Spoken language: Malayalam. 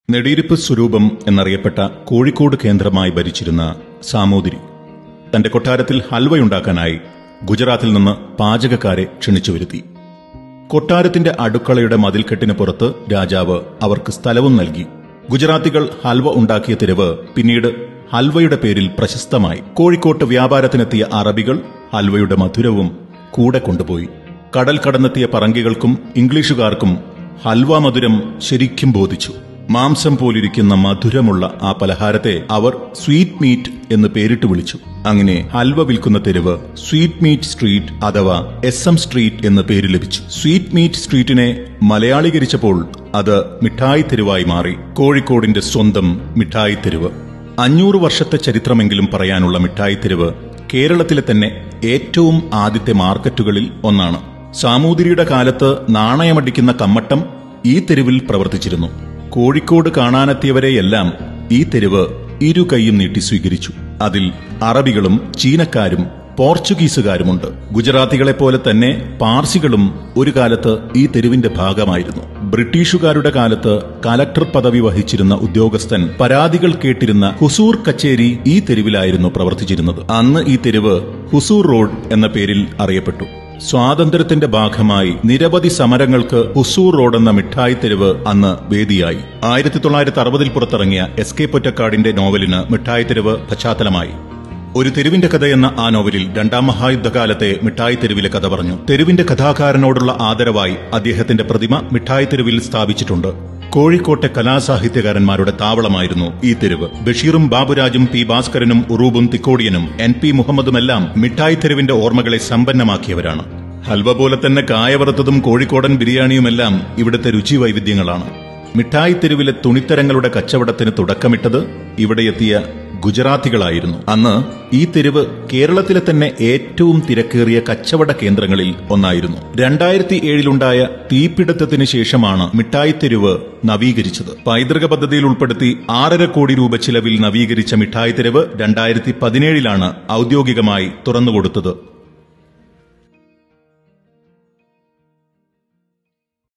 നെടിയിരിപ്പ് സ്വരൂപം എന്നറിയപ്പെട്ട കോഴിക്കോട് കേന്ദ്രമായി ഭരിച്ചിരുന്ന സാമൂതിരി തന്റെ കൊട്ടാരത്തിൽ ഹൽവയുണ്ടാക്കാനായി ഗുജറാത്തിൽ നിന്ന് പാചകക്കാരെ ക്ഷണിച്ചു വരുത്തി കൊട്ടാരത്തിന്റെ അടുക്കളയുടെ മതിൽക്കെട്ടിന് പുറത്ത് രാജാവ് അവർക്ക് സ്ഥലവും നൽകി ഗുജറാത്തികൾ ഹൽവ ഉണ്ടാക്കിയ തെരുവ് പിന്നീട് ഹൽവയുടെ പേരിൽ പ്രശസ്തമായി കോഴിക്കോട്ട് വ്യാപാരത്തിനെത്തിയ അറബികൾ ഹൽവയുടെ മധുരവും കൂടെ കൊണ്ടുപോയി കടൽ കടന്നെത്തിയ പറങ്കികൾക്കും ഇംഗ്ലീഷുകാർക്കും ഹൽവ മധുരം ശരിക്കും ബോധിച്ചു മാംസം പോലിരിക്കുന്ന മധുരമുള്ള ആ പലഹാരത്തെ അവർ സ്വീറ്റ് മീറ്റ് എന്ന് പേരിട്ട് വിളിച്ചു അങ്ങനെ ഹൽവ വിൽക്കുന്ന തെരുവ് സ്വീറ്റ് മീറ്റ് സ്ട്രീറ്റ് അഥവാ എസ് എം സ്ട്രീറ്റ് എന്ന് പേര് ലഭിച്ചു സ്വീറ്റ് മീറ്റ് സ്ട്രീറ്റിനെ മലയാളീകരിച്ചപ്പോൾ അത് മിഠായി തെരുവായി മാറി കോഴിക്കോടിന്റെ സ്വന്തം മിഠായി തെരുവ് അഞ്ഞൂറ് വർഷത്തെ ചരിത്രമെങ്കിലും പറയാനുള്ള മിഠായി തെരുവ് കേരളത്തിലെ തന്നെ ഏറ്റവും ആദ്യത്തെ മാർക്കറ്റുകളിൽ ഒന്നാണ് സാമൂതിരിയുടെ കാലത്ത് നാണയമടിക്കുന്ന കമ്മട്ടം ഈ തെരുവിൽ പ്രവർത്തിച്ചിരുന്നു കോഴിക്കോട് കാണാനെത്തിയവരെയെല്ലാം ഈ തെരുവ് ഇരു കൈയും നീട്ടി സ്വീകരിച്ചു അതിൽ അറബികളും ചീനക്കാരും പോർച്ചുഗീസുകാരുമുണ്ട് ഗുജറാത്തികളെപ്പോലെ തന്നെ പാർസികളും ഒരു കാലത്ത് ഈ തെരുവിന്റെ ഭാഗമായിരുന്നു ബ്രിട്ടീഷുകാരുടെ കാലത്ത് കലക്ടർ പദവി വഹിച്ചിരുന്ന ഉദ്യോഗസ്ഥൻ പരാതികൾ കേട്ടിരുന്ന ഹുസൂർ കച്ചേരി ഈ തെരുവിലായിരുന്നു പ്രവർത്തിച്ചിരുന്നത് അന്ന് ഈ തെരുവ് ഹുസൂർ റോഡ് എന്ന പേരിൽ അറിയപ്പെട്ടു സ്വാതന്ത്ര്യത്തിന്റെ ഭാഗമായി നിരവധി സമരങ്ങൾക്ക് ഹുസൂർ റോഡ് എന്ന മിഠായി തെരുവ് അന്ന് വേദിയായി ആയിരത്തി തൊള്ളായിരത്തി അറുപതിൽ പുറത്തിറങ്ങിയ എസ് കെ പൊറ്റക്കാടിന്റെ നോവലിന് മിഠായി തെരുവ് പശ്ചാത്തലമായി ഒരു തെരുവിന്റെ കഥ എന്ന ആ നോവലിൽ രണ്ടാം മഹായുദ്ധകാലത്തെ മിഠായി തെരുവിലെ കഥ പറഞ്ഞു തെരുവിന്റെ കഥാകാരനോടുള്ള ആദരവായി അദ്ദേഹത്തിന്റെ പ്രതിമ മിഠായി തെരുവിൽ സ്ഥാപിച്ചിട്ടുണ്ട് കോഴിക്കോട്ടെ കലാസാഹിത്യകാരന്മാരുടെ താവളമായിരുന്നു ഈ തെരുവ് ബഷീറും ബാബുരാജും പി ഭാസ്കരനും ഉറൂബും തിക്കോടിയനും എൻ പി മുഹമ്മദുമെല്ലാം മിഠായി തെരുവിന്റെ ഓർമ്മകളെ സമ്പന്നമാക്കിയവരാണ് ഹൽവ പോലെ തന്നെ കായവറുത്തതും കോഴിക്കോടൻ ബിരിയാണിയുമെല്ലാം ഇവിടുത്തെ രുചി വൈവിധ്യങ്ങളാണ് മിഠായി തെരുവിലെ തുണിത്തരങ്ങളുടെ കച്ചവടത്തിന് തുടക്കമിട്ടത് ഇവിടെയെത്തിയ ഗുജറാത്തികളായിരുന്നു അന്ന് ഈ തെരുവ് കേരളത്തിലെ തന്നെ ഏറ്റവും തിരക്കേറിയ കച്ചവട കേന്ദ്രങ്ങളിൽ ഒന്നായിരുന്നു രണ്ടായിരത്തി ഏഴിലുണ്ടായ തീപിടുത്തത്തിന് ശേഷമാണ് മിഠായി തെരുവ് നവീകരിച്ചത് പൈതൃക പദ്ധതിയിൽ ഉൾപ്പെടുത്തി ആറര കോടി രൂപ ചിലവിൽ നവീകരിച്ച മിഠായി തെരുവ് രണ്ടായിരത്തി പതിനേഴിലാണ് ഔദ്യോഗികമായി തുറന്നുകൊടുത്തത്